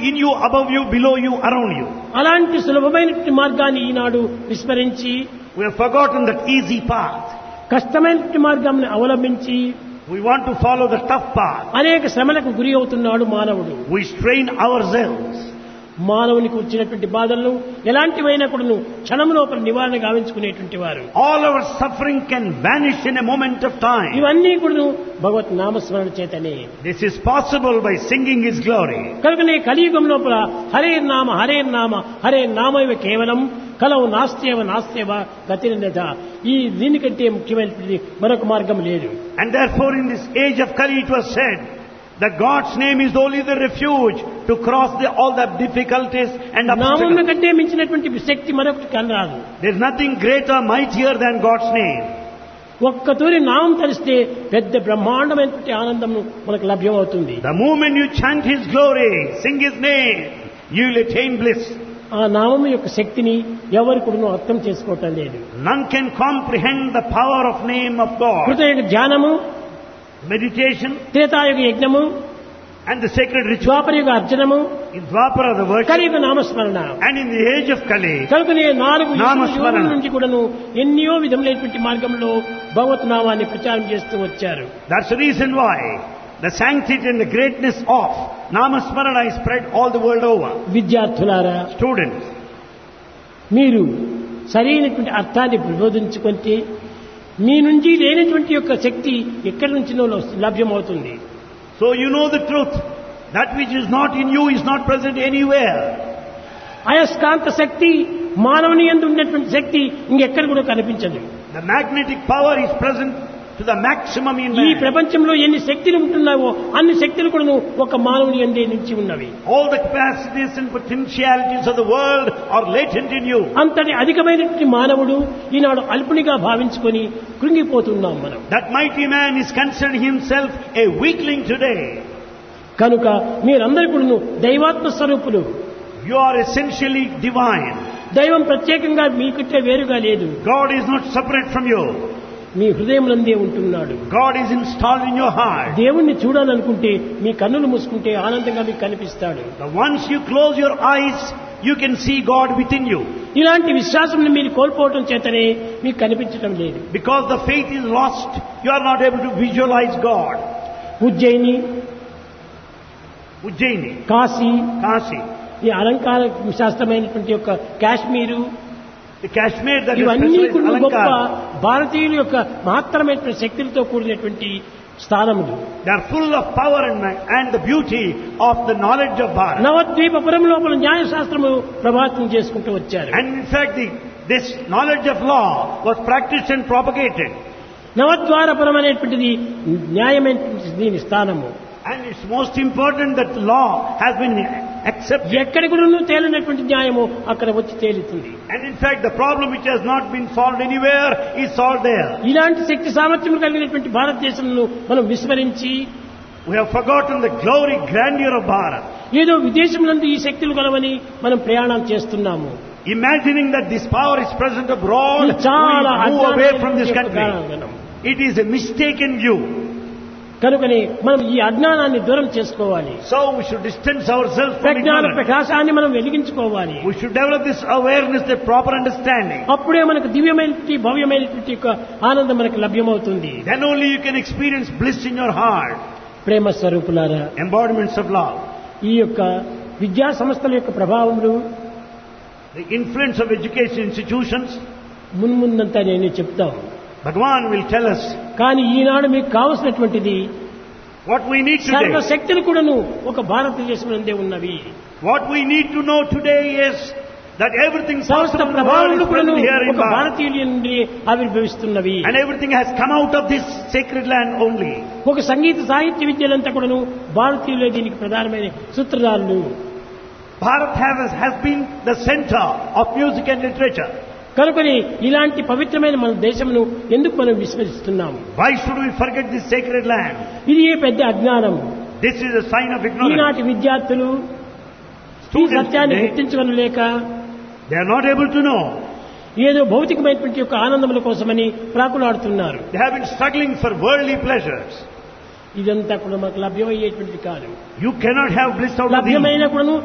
in you, above you, below you, around you. అలాంటి సులభమైనటువంటి మార్గాన్ని ఈనాడు విస్మరించి We have forgotten that easy path. కష్టమైనటువంటి మార్గాన్ని అవలంబించి We want to follow the tough path. అనేక శ్రమలకు గురి అవుతున్నాడు మానవుడు We strain ourselves. మానవునికి వచ్చినటువంటి బాధలను ఎలాంటివైనా కూడాను క్షణం లోపల నివారణ గావించుకునేటువంటి వారు All our suffering can vanish in a moment of time. ఇవన్నీ కూడాను భగవత్ నామస్మరణ చేతనే This is possible by singing His glory. కనుకనే కలియుగం లోపల హరే నామ హరే నామ హరే నామైవ కేవలం కలవు నాస్త్యవ నాస్త్యవ గతిరత ఈ దీనికంటే ముఖ్యమైనటువంటి మరొక మార్గం లేదు And therefore in this age of Kali it was said that God's name is only the refuge to cross the, all the difficulties and నామం obstacles. కంటే మించినటువంటి శక్తి మరొకటి కనరాదు There's nothing greater, mightier than God's name. ఒక్క తూరి నామం తెలిస్తే పెద్ద బ్రహ్మాండమైనటువంటి ఆనందం మనకు లభ్యమవుతుంది The moment you chant His glory, sing His name, you will attain bliss. ఆ నామం యొక్క శక్తిని ఎవరు కూడా అర్థం చేసుకోవటం లేదు None can comprehend the power of name of God. కృతయుగ ధ్యానము Meditation త్రేతాయుగ యజ్ఞము and the sacred ritual ద్వాపరయుగ అర్జనము in Dwapara the worship కలియుగ నామస్మరణ and in the age of Kali కనుకనే నాలుగు నామస్మరణ. యుగముల నుంచి కూడాను ఎన్నో విధములైనటువంటి మార్గంలో భగవత్ నామాన్ని ప్రచారం చేస్తూ వచ్చారు That's the reason why the sanctity and the greatness of Namasmarana is spread all the world over. విద్యార్థులారా Students, మీరు సరైనటువంటి అర్థాన్ని ప్రబోధించుకుంటే మీ నుంచి లేనటువంటి యొక్క శక్తి ఎక్కడి నుంచినో లభ్యమవుతుంది so you know the truth. That which is not in you is not present anywhere. అయస్కాంత శక్తి మానవుని ఎందు ఉన్నటువంటి శక్తి ఇంకెక్కడ కూడా కనిపించదు The magnetic power is present to the maximum in ఈ man. ప్రపంచంలో ఎన్ని శక్తులు ఉంటున్నావో అన్ని శక్తులు కూడా ఒక మానవుని ఎందే నుంచి ఉన్నవి All the capacities and potentialities of the world are latent in you. అంతటి అధికమైనటువంటి మానవుడు ఈనాడు అల్పునిగా భావించుకొని కృంగిపోతున్నాం మనం That mighty man is considering himself a weakling today. కనుక మీరందరూ కూడా దైవాత్మ స్వరూపులు You are essentially divine. దైవం ప్రత్యేకంగా మీకంటే వేరుగా లేదు God is not separate from you. మీ హృదయంలోందే ఉంటున్నాడు God is installed in your heart. దేవుణ్ణి చూడాలనుకుంటే మీ కన్నులు మూసుకుంటే ఆనందంగా మీకు కనిపిస్తాడు The once you close your eyes, you can see God within you. ఇలాంటి విశ్వాసం మీరు కోల్పోవటం చేతనే మీకు కనిపించడం లేదు Because the faith is lost, you are not able to visualize God. Ujjaini Ujjaini, Kashi Kasi, ఈ అలంకార శాస్త్రమైనటువంటి యొక్క Kashmir the Kashmir that is ఇవన్నీ specialized కూడా గొప్ప Alankar, భారతీయుల యొక్క మహత్తరమైనటువంటి శక్తులతో కూడినటువంటి స్థానములు they are full of power and, and the beauty of the knowledge of Bharat. నవద్వీపపురం లోపల న్యాయశాస్త్రము ప్రభావితం చేసుకుంటూ వచ్చారు And in fact, the, this knowledge of law was practiced and propagated. నవద్వారపురం అనేటువంటిది న్యాయమైనటువంటి దీని స్థానము And it's most important that law has been accepted. ఎక్కడ కూడా తేలినటువంటి న్యాయము అక్కడ వచ్చి తేలుతుంది And in fact, the problem which has not been solved anywhere is solved there. ఇలాంటి శక్తి సామర్థ్యం కలిగినటువంటి భారతదేశంను మనం విస్మరించి We have forgotten the glory, grandeur of Bharat. ఏదో విదేశంలో ఈ శక్తులు కలవని మనం ప్రయాణం చేస్తున్నాము Imagining that this power is present abroad, ఇది చాలా we move away from this అజ్ఞానమైనటువంటి country. కారణం. It is a mistaken view. కనుకని మనం ఈ అజ్ఞానాన్ని దూరం చేసుకోవాలి So we should distance ourselves from ప్రజ్ఞాన ignorance. ప్రకాశాన్ని మనం వెలిగించుకోవాలి We should develop this awareness, the proper understanding. అప్పుడే మనకు దివ్యమైనటువంటి భవ్యమైనటువంటి యొక్క ఆనందం మనకు లభ్యమవుతుంది Then only you can experience bliss in your heart. ప్రేమ స్వరూపులారా Embodiments of love. ఈ యొక్క విద్యా సంస్థల యొక్క ప్రభావములు The influence of education institutions. మున్ముందంతా నేను చెప్తాను Bhagavan will tell us కానీ ఈనాడు మీకు కావలసినటువంటిది what we need today. సర్వశక్తులు కూడాను ఒక భారతదేశంలోనే ఉన్నవి What we need to know today is that everything సమస్త possible in the world ప్రభావములు is కూడాను present here in ఒక Bharat. భారతీయుల నుండి ఆవిర్భవిస్తున్నవి And everything has come out of this sacred land only. ఒక సంగీత సాహిత్య విద్యలంతా కూడాను భారతీయులే దీనికి ప్రధానమైన సూత్రధారులు Bharat has, has been the center of music and literature. కనుకని ఇలాంటి పవిత్రమైన మన దేశమును ఎందుకు మనం విస్మరిస్తున్నాము Why should we forget this sacred land? ఇది ఏ పెద్ద అజ్ఞానం This is a sign of ignorance. ఈనాటి విద్యార్థులు ఈ Students సత్యాన్ని today, గుర్తించగలలేక they are not able to know. ఏదో భౌతికమైనటువంటి యొక్క ఆనందముల కోసమని ప్రాకులాడుతున్నారు They have been struggling for worldly pleasures. ఇదంతా కూడా మనకు లభ్యమయ్యేటువంటిది కాదు You cannot have bliss out of these. లభ్యమైన కూడాను